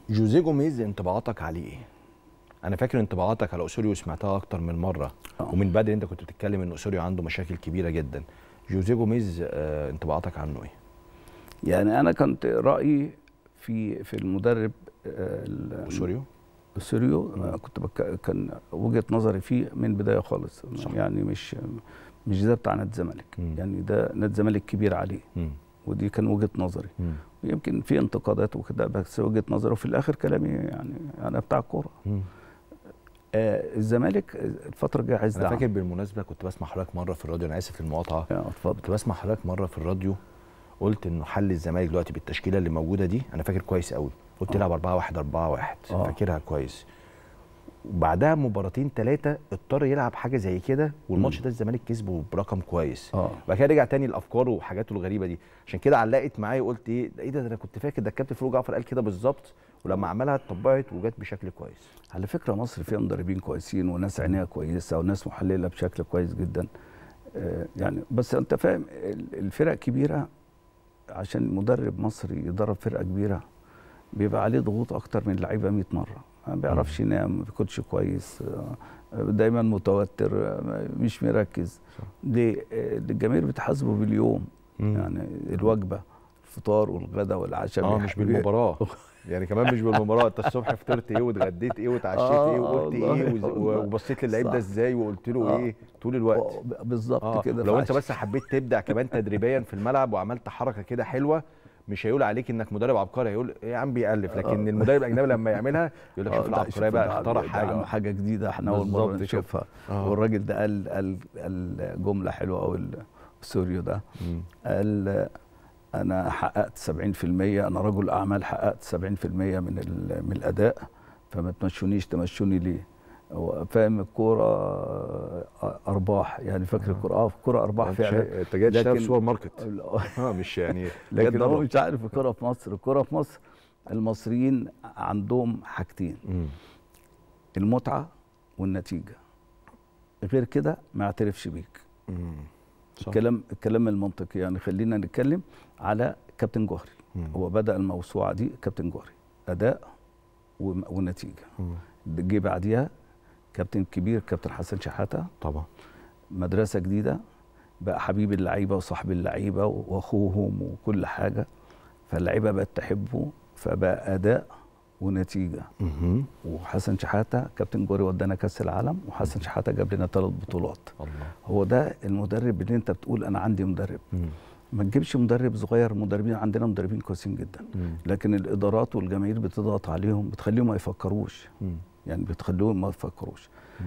جوزيه جوميز انطباعاتك عليه ايه؟ انا فاكر انطباعاتك على اسوريو سمعتها اكتر من مره آه. ومن بدري انت كنت بتتكلم ان اسوريو عنده مشاكل كبيره جدا جوزيه جوميز آه انطباعاتك عنه ايه؟ يعني انا كنت رايي في في المدرب آه، ال- اسوريو سوريو آه، كنت بك... كان وجهه نظري فيه من البدايه خالص صح. يعني مش مش ده بتاع نادي الزمالك مم. يعني ده نادي الزمالك كبير عليه مم. ودي كان وجهه نظري مم. يمكن في انتقادات وكده بس وجهه نظري وفي الاخر كلامي يعني انا بتاع كوره مم. آه الزمالك الفتره الجايه عايز انا دعم فاكر بالمناسبه كنت بسمع حضرتك مره في الراديو انا اسف للمقاطعه آه، اتفضل كنت بسمع حضرتك مره في الراديو قلت انه حل الزمالك دلوقتي بالتشكيله اللي موجوده دي انا فاكر كويس قوي قلت آه. العب 4 1 4 1 آه. فاكرها كويس وبعدها مباراتين ثلاثه اضطر يلعب حاجه زي كده والماتش مم. ده الزمالك كسبه برقم كويس اه بعد كده رجع تاني لافكاره وحاجاته الغريبه دي عشان كده علقت معايا وقلت ايه ده ايه ده, ده انا كنت فاكر ده الكابتن فاروق جعفر قال كده بالظبط ولما عملها اتطبقت وجت بشكل كويس على فكره مصر فيها مدربين كويسين وناس عينيها كويسه وناس محلله بشكل كويس جدا آه، يعني بس انت فاهم ال- الفرق كبيره عشان مدرب مصري يدرب فرقه كبيره بيبقى عليه ضغوط اكتر من لعيبه 100 مره ما بيعرفش ينام ما بياكلش كويس آه، دايما متوتر آه، مش مركز صح. ليه آه، الجماهير بتحاسبه باليوم يعني الوجبه الفطار والغداء والعشاء اه بيح- مش بالمباراه يعني كمان مش بالمباراه انت الصبح فطرت ايه واتغديت ايه واتعشيت آه، ايه وقلت والله، ايه وز- والله. وبصيت للعيب صح. ده ازاي وقلت له آه. ايه طول الوقت آه، بالظبط اه كده لو انت فعش- بس حبيت تبدع كمان تدريبيا في الملعب وعملت حركه كده حلوه مش هيقول عليك انك مدرب عبقري هيقول ايه يا عم بيألف لكن آه. المدرب الاجنبي لما يعملها يقول لك آه، شوف لا، العبقريه شوف بقى ده- اخترع ده حاجه عمل حاجه جديده احنا اول بالظبط مره كده. نشوفها آه. والراجل ده قال قال قال جمله حلوه قوي السوريو ده مم. قال انا حققت 70% انا رجل اعمال حققت 70% من ال- من الاداء فما تمشونيش تمشوني ليه هو فاهم الكوره آه، ارباح يعني فاكر الكوره اه الكوره ارباح انت فعلا شا- انت جاي تشتغل في لكن- سوبر ماركت اه مش يعني لكن بجد هو والله. مش عارف الكوره في مصر الكوره في مصر المصريين عندهم حاجتين مم. المتعه والنتيجه غير كده ما يعترفش بيك مم. صح. الكلام الكلام المنطقي يعني خلينا نتكلم على كابتن جوهري مم. هو بدا الموسوعه دي كابتن جوهري اداء وم- ونتيجه مم. جه بعديها كابتن كبير كابتن حسن شحاته طبعا مدرسه جديده بقى حبيب اللعيبه وصاحب اللعيبه واخوهم وكل حاجه فاللعيبه بقت تحبه فبقى اداء ونتيجه مهم. وحسن شحاته كابتن جوري ودانا كاس العالم وحسن شحاته جاب لنا ثلاث بطولات الله هو ده المدرب اللي انت بتقول انا عندي مدرب مم. ما تجيبش مدرب صغير مدربين عندنا مدربين كويسين جدا مم. لكن الادارات والجماهير بتضغط عليهم بتخليهم ما يفكروش مم. يعني بتخليهم ما يفكروش مم.